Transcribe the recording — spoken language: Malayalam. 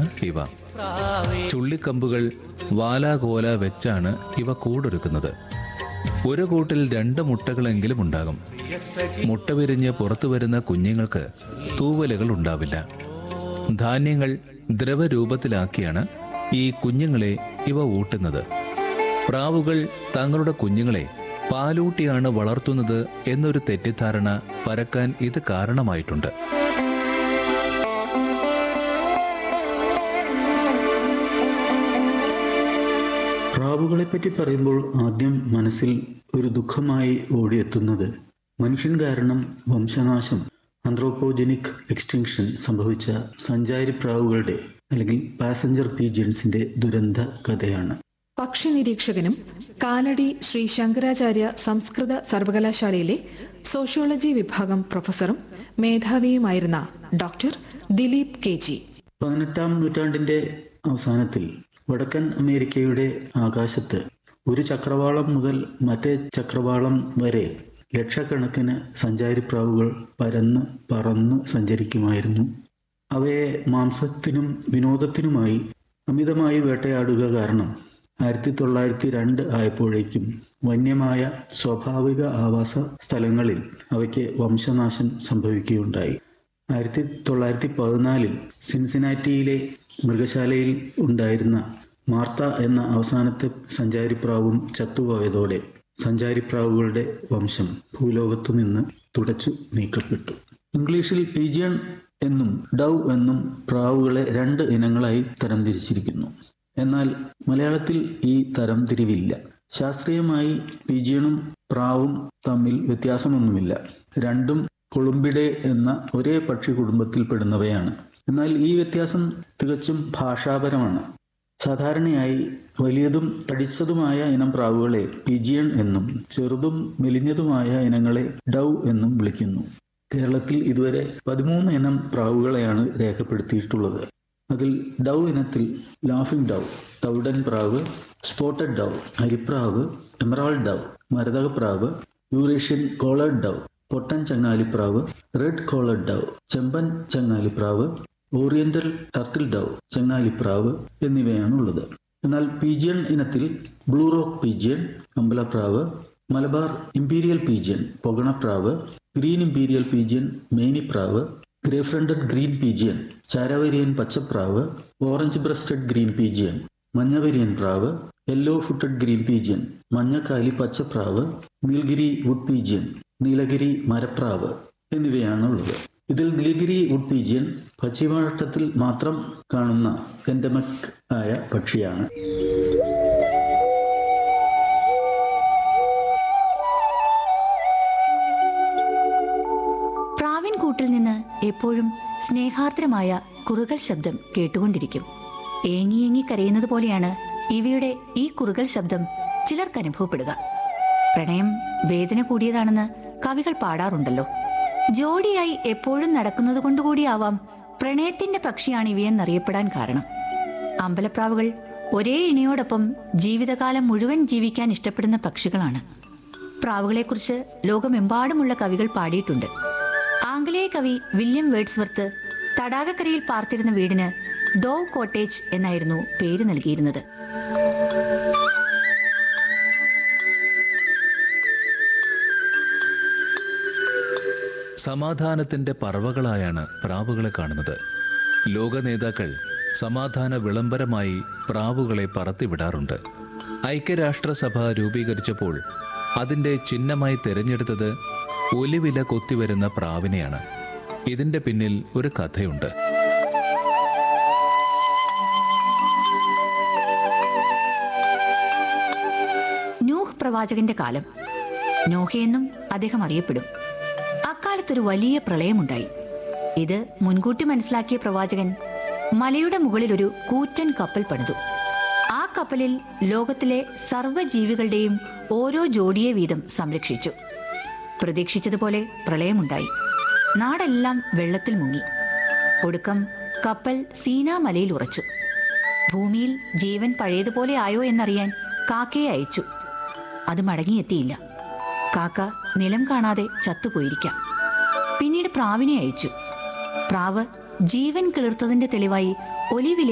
ഇവ ചുള്ളിക്കമ്പുകൾ വാലാകോല വെച്ചാണ് ഇവ കൂടൊരുക്കുന്നത് ഒരു കൂട്ടിൽ രണ്ട് മുട്ടകളെങ്കിലും ഉണ്ടാകും മുട്ട വിരിഞ്ഞ് പുറത്തു വരുന്ന കുഞ്ഞുങ്ങൾക്ക് തൂവലുകൾ ഉണ്ടാവില്ല ധാന്യങ്ങൾ ദ്രവരൂപത്തിലാക്കിയാണ് ഈ കുഞ്ഞുങ്ങളെ ഇവ ഊട്ടുന്നത് പ്രാവുകൾ തങ്ങളുടെ കുഞ്ഞുങ്ങളെ പാലൂട്ടിയാണ് വളർത്തുന്നത് എന്നൊരു തെറ്റിദ്ധാരണ പരക്കാൻ ഇത് കാരണമായിട്ടുണ്ട് പ്രാവുകളെപ്പറ്റി പറയുമ്പോൾ ആദ്യം മനസ്സിൽ ഒരു ദുഃഖമായി ഓടിയെത്തുന്നത് മനുഷ്യൻ കാരണം വംശനാശം ആന്ത്രോപോജനിക് എക്സ്റ്റിങ്ഷൻ സംഭവിച്ച സഞ്ചാരി പ്രാവുകളുടെ അല്ലെങ്കിൽ പാസഞ്ചർ പീജിയൻസിന്റെ ദുരന്ത കഥയാണ് പക്ഷി നിരീക്ഷകനും കാലടി ശ്രീ ശങ്കരാചാര്യ സംസ്കൃത സർവകലാശാലയിലെ സോഷ്യോളജി വിഭാഗം പ്രൊഫസറും മേധാവിയുമായിരുന്ന ഡോക്ടർ ദിലീപ് കെ ജി പതിനെട്ടാം നൂറ്റാണ്ടിന്റെ അവസാനത്തിൽ വടക്കൻ അമേരിക്കയുടെ ആകാശത്ത് ഒരു ചക്രവാളം മുതൽ മറ്റേ ചക്രവാളം വരെ ലക്ഷക്കണക്കിന് സഞ്ചാരിപ്രാവുകൾ പരന്ന് പറന്ന് സഞ്ചരിക്കുമായിരുന്നു അവയെ മാംസത്തിനും വിനോദത്തിനുമായി അമിതമായി വേട്ടയാടുക കാരണം ആയിരത്തി തൊള്ളായിരത്തി രണ്ട് ആയപ്പോഴേക്കും വന്യമായ സ്വാഭാവിക ആവാസ സ്ഥലങ്ങളിൽ അവയ്ക്ക് വംശനാശം സംഭവിക്കുകയുണ്ടായി ആയിരത്തി തൊള്ളായിരത്തി പതിനാലിൽ സിൻസിനാറ്റിയിലെ മൃഗശാലയിൽ ഉണ്ടായിരുന്ന മാർത്ത എന്ന അവസാനത്തെ സഞ്ചാരിപ്രാവും ചത്തുപോയതോടെ സഞ്ചാരിപ്രാവുകളുടെ വംശം ഭൂലോകത്തു നിന്ന് തുടച്ചു നീക്കപ്പെട്ടു ഇംഗ്ലീഷിൽ പീജിയൺ എന്നും ഡൗ എന്നും പ്രാവുകളെ രണ്ട് ഇനങ്ങളായി തരംതിരിച്ചിരിക്കുന്നു എന്നാൽ മലയാളത്തിൽ ഈ തരംതിരിവില്ല ശാസ്ത്രീയമായി പീജിയണും പ്രാവും തമ്മിൽ വ്യത്യാസമൊന്നുമില്ല രണ്ടും കൊളുംബിഡെ എന്ന ഒരേ പക്ഷി കുടുംബത്തിൽപ്പെടുന്നവയാണ് എന്നാൽ ഈ വ്യത്യാസം തികച്ചും ഭാഷാപരമാണ് സാധാരണയായി വലിയതും തടിച്ചതുമായ ഇനം പ്രാവുകളെ പിജിയൺ എന്നും ചെറുതും മെലിഞ്ഞതുമായ ഇനങ്ങളെ ഡൗ എന്നും വിളിക്കുന്നു കേരളത്തിൽ ഇതുവരെ പതിമൂന്ന് ഇനം പ്രാവുകളെയാണ് രേഖപ്പെടുത്തിയിട്ടുള്ളത് അതിൽ ഡൗ ഇനത്തിൽ ലാഫിംഗ് ഡൗ തവിടൻ പ്രാവ് സ്പോട്ടഡ് ഡൗ അരിപ്രാവ് എമറാൾഡ് ഡൗ മരതകപ്രാവ് യൂറേഷ്യൻ കോളേഡ് ഡൗ പൊട്ടൻ ചങ്ങാലിപ്രാവ് റെഡ് കോളേഡ് ഡൗ ചെമ്പൻ ചങ്ങാലിപ്രാവ് ഓറിയന്റൽ ടർട്ടിൽ ഡൗ ചങ്ങാലിപ്രാവ് എന്നിവയാണ് ഉള്ളത് എന്നാൽ പീജിയൺ ഇനത്തിൽ blue rock pigeon Malabar imperial ഇമ്പീരിയൽ പീജിയൻ പൊഗണപ്രാവ് ഗ്രീൻ ഇമ്പീരിയൽ പീജിയൻ മേനിപ്രാവ് ഗ്രേ ഫ്രണ്ടഡ് ഗ്രീൻ പീജിയൻ ചാരവരിയൻ പച്ചപ്രാവ് ഓറഞ്ച് ബ്രസ്റ്റഡ് ഗ്രീൻ പീജിയൻ മഞ്ഞവരിയൻ പ്രാവ് യെല്ലോ ഫുട്ടഡ് ഗ്രീൻ പീജിയൻ മഞ്ഞക്കാലി പച്ചപ്രാവ് നീൽഗിരി വുഡ് പീജിയൻ നീലഗിരി മരപ്രാവ് എന്നിവയാണ് ഉള്ളത് ഇതിൽ നീലഗിരി വുഡ് പീജിയൻ പശ്ചിമഘട്ടത്തിൽ മാത്രം കാണുന്ന എൻഡമിക് ആയ പക്ഷിയാണ് പ്രാവിൻ കൂട്ടിൽ നിന്ന് എപ്പോഴും സ്നേഹാർദ്രമായ കുറുകൽ ശബ്ദം കേട്ടുകൊണ്ടിരിക്കും ഏങ്ങി ഏങ്ങി കരയുന്നത് പോലെയാണ് ഇവയുടെ ഈ കുറുകൽ ശബ്ദം ചിലർക്ക് അനുഭവപ്പെടുക പ്രണയം വേദന കൂടിയതാണെന്ന് കവികൾ പാടാറുണ്ടല്ലോ ജോഡിയായി എപ്പോഴും നടക്കുന്നത് കൊണ്ടുകൂടിയാവാം പ്രണയത്തിന്റെ പക്ഷിയാണ് ഇവയെന്നറിയപ്പെടാൻ കാരണം അമ്പലപ്രാവുകൾ ഒരേ ഇണയോടൊപ്പം ജീവിതകാലം മുഴുവൻ ജീവിക്കാൻ ഇഷ്ടപ്പെടുന്ന പക്ഷികളാണ് പ്രാവുകളെക്കുറിച്ച് ലോകമെമ്പാടുമുള്ള കവികൾ പാടിയിട്ടുണ്ട് ആംഗലേയ കവി വില്യം വേഡ്സ്വർത്ത് തടാകക്കരയിൽ പാർത്തിരുന്ന വീടിന് ഡോവ് കോട്ടേജ് എന്നായിരുന്നു പേര് നൽകിയിരുന്നത് സമാധാനത്തിന്റെ പറവകളായാണ് പ്രാവുകളെ കാണുന്നത് ലോക നേതാക്കൾ സമാധാന വിളംബരമായി പ്രാവുകളെ പറത്തിവിടാറുണ്ട് ഐക്യരാഷ്ട്രസഭ രൂപീകരിച്ചപ്പോൾ അതിന്റെ ചിഹ്നമായി തിരഞ്ഞെടുത്തത് ഒലിവില കൊത്തിവരുന്ന പ്രാവിനെയാണ് ഇതിന്റെ പിന്നിൽ ഒരു കഥയുണ്ട് നൂഹ് പ്രവാചകന്റെ കാലം നോഹയെന്നും അദ്ദേഹം അറിയപ്പെടും അക്കാലത്തൊരു വലിയ പ്രളയമുണ്ടായി ഇത് മുൻകൂട്ടി മനസ്സിലാക്കിയ പ്രവാചകൻ മലയുടെ മുകളിൽ ഒരു കൂറ്റൻ കപ്പൽ പണിതു ആ കപ്പലിൽ ലോകത്തിലെ സർവ്വജീവികളുടെയും ഓരോ ജോഡിയെ വീതം സംരക്ഷിച്ചു പ്രതീക്ഷിച്ചതുപോലെ പ്രളയമുണ്ടായി നാടെല്ലാം വെള്ളത്തിൽ മുങ്ങി ഒടുക്കം കപ്പൽ സീനാ മലയിൽ ഉറച്ചു ഭൂമിയിൽ ജീവൻ പഴയതുപോലെ ആയോ എന്നറിയാൻ കാക്കയെ അയച്ചു അത് മടങ്ങിയെത്തിയില്ല കാക്ക നിലം കാണാതെ ചത്തുപോയിരിക്കാം പിന്നീട് പ്രാവിനെ അയച്ചു പ്രാവ് ജീവൻ കിളിർത്തതിന്റെ തെളിവായി ഒലിവിലെ